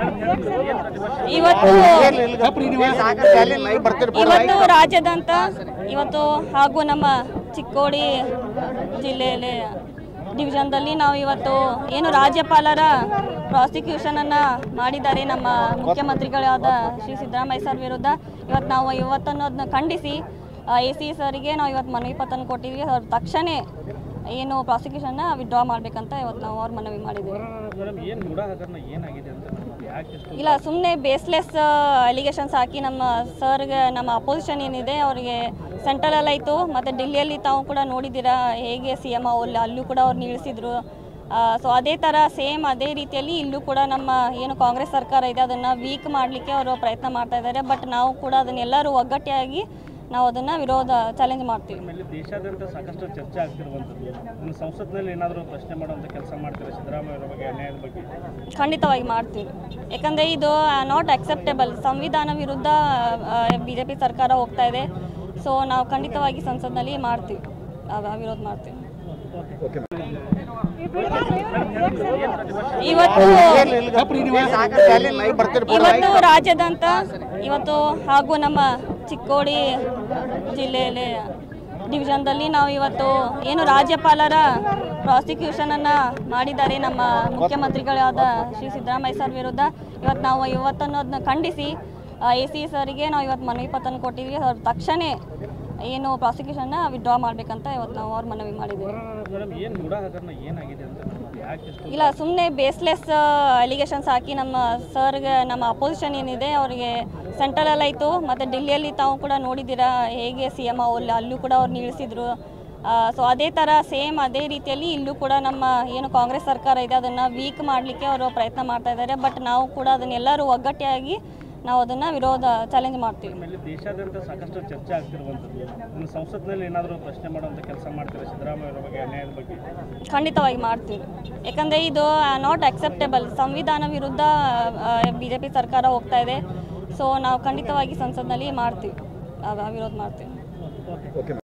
ಇವತ್ತು ಇವತ್ತು ರಾಜ್ಯದಂತ ಇವತ್ತು ಹಾಗೂ ನಮ್ಮ ಚಿಕ್ಕೋಡಿ ಜಿಲ್ಲೆಯಲ್ಲಿ ಡಿವಿಷನ್ದಲ್ಲಿ ನಾವು ಇವತ್ತು ಏನು ರಾಜ್ಯಪಾಲರ ಪ್ರಾಸಿಕ್ಯೂಷನ್ ಅನ್ನ ಮಾಡಿದ್ದಾರೆ ನಮ್ಮ ಮುಖ್ಯಮಂತ್ರಿಗಳಾದ ಶ್ರೀ ಸಿದ್ದರಾಮಯ್ಯ ಸರ್ ವಿರುದ್ಧ ಇವತ್ತು ನಾವು ಇವತ್ತನ್ನೋದನ್ನ ಖಂಡಿಸಿ ಎ ಸಿ ಸರಿಗೆ ನಾವು ಇವತ್ತು ಮನವಿ ಪತ್ರನ ಕೊಟ್ಟಿದ್ವಿ ಅವ್ರು ತಕ್ಷಣ ಏನು ಪ್ರಾಸಿಕ್ಯೂಷನ್ನ ವಿಡ್ರಾ ಮಾಡಬೇಕಂತ ಇವತ್ತು ನಾವು ಅವ್ರ ಮನವಿ ಮಾಡಿದ್ದೀವಿ ಮೇಡಮ್ ಏನು ಗುಡ ಹಗರಣ ಏನಾಗಿದೆ ಅಂತ ಯಾಕೆ ಇಷ್ಟು ಇಲ್ಲ ಸುಮ್ಮನೆ ಬೇಸ್ಲೆಸ್ ಅಲಿಗೇಷನ್ಸ್ ಹಾಕಿ ನಮ್ಮ ಸರ್ಗೆ ನಮ್ಮ ಅಪೋಸಿಷನ್ ಏನಿದೆ ಅವರಿಗೆ ಸೆಂಟ್ರಲ್ ಆಯಿತು ಮತ್ತು ಡೆಲ್ಲಿಯಲ್ಲಿ ತಾವು ಕೂಡ ನೋಡಿದ್ದೀರಾ ಹೇಗೆ ಸಿ ಎಮ್ ಅಲ್ಲಿ ಅಲ್ಲೂ ಕೂಡ ಅವ್ರು ನಿಲ್ಲಿಸಿದ್ರು ಸೊ ಅದೇ ಥರ ಸೇಮ್ ಅದೇ ರೀತಿಯಲ್ಲಿ ಇಲ್ಲೂ ಕೂಡ ನಮ್ಮ ಏನು ಕಾಂಗ್ರೆಸ್ ಸರ್ಕಾರ ಇದೆ ಅದನ್ನು ವೀಕ್ ಮಾಡಲಿಕ್ಕೆ ಅವರು ಪ್ರಯತ್ನ ಮಾಡ್ತಾ ಇದ್ದಾರೆ ಬಟ್ ನಾವು ಕೂಡ ಅದನ್ನೆಲ್ಲರೂ ಒಗ್ಗಟ್ಟಾಗಿ ನಾವು ಅದನ್ನು ವಿರೋಧ ಚಾಲೆಂಜ್ ಮಾಡ್ತೀವಿ ಆಮೇಲೆ ದೇಶಾದ್ಯಂತ ಸಾಕಷ್ಟು ಚರ್ಚೆ ಆಗ್ತಿರುವಂಥದ್ದು ಇನ್ನು ಸಂಸತ್ನಲ್ಲಿ ಏನಾದರೂ ಪ್ರಶ್ನೆ ಮಾಡುವಂಥ ಕೆಲಸ ಮಾಡ್ತಾರೆ ಸಿದ್ದರಾಮಯ್ಯ ಅವರ ಬಗ್ಗೆ ಅನ್ಯಾಯದ ಬಗ್ಗೆ ಖಂಡಿತವಾಗಿ ಮಾಡ್ತೀವಿ ಯಾಕಂದರೆ ಇದು ನಾಟ್ ಅಕ್ಸೆಪ್ಟೇಬಲ್ ಸಂವಿಧಾನ ವಿರುದ್ಧ ಬಿ ಜೆ ಪಿ ಸರ್ಕಾರ ಹೋಗ್ತಾ ಇದೆ ಸೊ ನಾವು ಖಂಡಿತವಾಗಿ ಸಂಸತ್ನಲ್ಲಿ ಮಾಡ್ತೀವಿ ಆ ವಿರೋಧ ಮಾಡ್ತೀವಿ ಇವತ್ತು ಇವತ್ತು ರಾಜ್ಯದಂತ ಇವತ್ತು ಹಾಗೂ ನಮ್ಮ ಚಿಕ್ಕೋಡಿ ಜಿಲ್ಲೆಯಲ್ಲಿ ಡಿವಿಷನ್ದಲ್ಲಿ ನಾವು ಇವತ್ತು ಏನು ರಾಜ್ಯಪಾಲರ ಪ್ರಾಸಿಕ್ಯೂಷನ್ ಅನ್ನ ಮಾಡಿದ್ದಾರೆ ನಮ್ಮ ಮುಖ್ಯಮಂತ್ರಿಗಳಾದ ಶ್ರೀ ಸಿದ್ದರಾಮಯ್ಯ ಸರ್ ವಿರುದ್ಧ ಇವತ್ತು ನಾವು ಇವತ್ತನ್ನೋದನ್ನ ಖಂಡಿಸಿ ಎ ಸಿ ಸರಿಗೆ ನಾವು ಇವತ್ತು ಮನವಿ ಪತ್ರನ ಕೊಟ್ಟಿದ್ವಿ ಅವ್ರು ತಕ್ಷಣ ಏನು ಪ್ರಾಸಿಕ್ಯೂಷನ್ನ ವಿಡ್ರಾ ಮಾಡಬೇಕಂತ ಇವತ್ತು ನಾವು ಅವ್ರ ಮನವಿ ಮಾಡಿದ್ದೀವಿ ಮೇಡಮ್ ಏನು ಗುಡ ಹಗರಣ ಏನಾಗಿದೆ ಅಂತ ಯಾಕೆ ಇಷ್ಟು ಇಲ್ಲ ಸುಮ್ಮನೆ ಬೇಸ್ಲೆಸ್ ಅಲಿಗೇಷನ್ಸ್ ಹಾಕಿ ನಮ್ಮ ಸರ್ಗೆ ನಮ್ಮ ಅಪೋಸಿಷನ್ ಏನಿದೆ ಅವರಿಗೆ ಸೆಂಟ್ರಲ್ ಆಯಿತು ಮತ್ತು ಡೆಲ್ಲಿಯಲ್ಲಿ ತಾವು ಕೂಡ ನೋಡಿದ್ದೀರಾ ಹೇಗೆ ಸಿ ಎಮ್ ಅಲ್ಲಿ ಅಲ್ಲೂ ಕೂಡ ಅವ್ರು ನಿಲ್ಲಿಸಿದ್ರು ಸೊ ಅದೇ ಥರ ಸೇಮ್ ಅದೇ ರೀತಿಯಲ್ಲಿ ಇಲ್ಲೂ ಕೂಡ ನಮ್ಮ ಏನು ಕಾಂಗ್ರೆಸ್ ಸರ್ಕಾರ ಇದೆ ಅದನ್ನು ವೀಕ್ ಮಾಡಲಿಕ್ಕೆ ಅವರು ಪ್ರಯತ್ನ ಮಾಡ್ತಾ ಇದ್ದಾರೆ ಬಟ್ ನಾವು ಕೂಡ ಅದನ್ನೆಲ್ಲರೂ ಒಗ್ಗಟ್ಟಾಗಿ ನಾವು ಅದನ್ನು ವಿರೋಧ ಚಾಲೆಂಜ್ ಮಾಡ್ತೀವಿ ಆಮೇಲೆ ದೇಶಾದ್ಯಂತ ಸಾಕಷ್ಟು ಚರ್ಚೆ ಆಗ್ತಿರುವಂಥದ್ದು ಇನ್ನು ಸಂಸತ್ನಲ್ಲಿ ಏನಾದರೂ ಪ್ರಶ್ನೆ ಮಾಡುವಂಥ ಕೆಲಸ ಮಾಡ್ತಾರೆ ಸಿದ್ದರಾಮಯ್ಯ ಅವರ ಬಗ್ಗೆ ಅನ್ಯಾಯದ ಬಗ್ಗೆ ಖಂಡಿತವಾಗಿ ಮಾಡ್ತೀವಿ ಯಾಕಂದರೆ ಇದು ನಾಟ್ ಅಕ್ಸೆಪ್ಟೇಬಲ್ ಸಂವಿಧಾನ ವಿರುದ್ಧ ಬಿ ಜೆ ಪಿ ಸರ್ಕಾರ ಹೋಗ್ತಾ ಇದೆ ಸೊ ನಾವು ಖಂಡಿತವಾಗಿ ಸಂಸತ್ನಲ್ಲಿ ಮಾಡ್ತೀವಿ ಆ ವಿರೋಧ ಮಾಡ್ತೀವಿ